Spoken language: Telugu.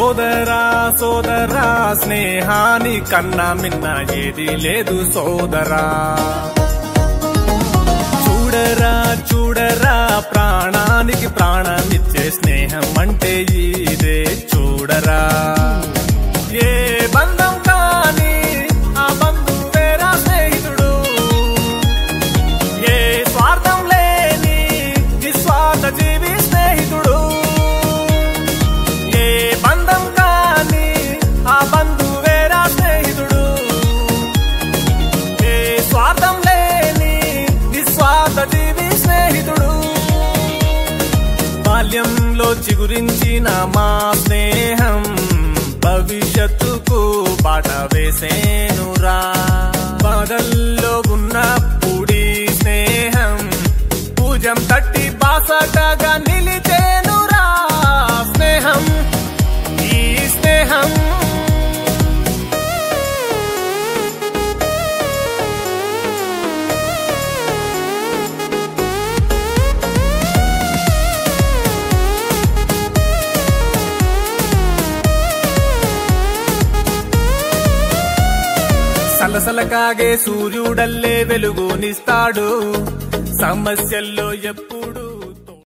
సోదరా సోదరా స్నేహాని కన్నా మిన్న ఏది లేదు సోదరా చూడరా చూడరా ప్రాణానికి ప్రాణమిచ్చే స్నేహం అంటే ఇదే చూడరా ఏ బంధం కాని ఆ బంధువేరా స్నేహితుడు ఏ స్వార్థం లేని నిస్వార్థ జీవి స్నేహితుడు ఏ బంధం కాని ఆ బంధువేరా స్నేహితుడు ఏ స్వార్థం లేని నిస్వార్థ జీవి స్నేహితుడు బాల్యంలో చిగురించిన మా స్నేహం భవిష్యత్తుకు బాట వేసేనురా బాధల్లో ఉన్నప్పుడీ స్నేహం పూజం తట్టి బాసటగా నిలిచేనురా స్నేహం ఈ స్నేహం సలసల కాగే సూర్యుడల్లే వెలుగునిస్తాడు సమస్యల్లో ఎప్పుడు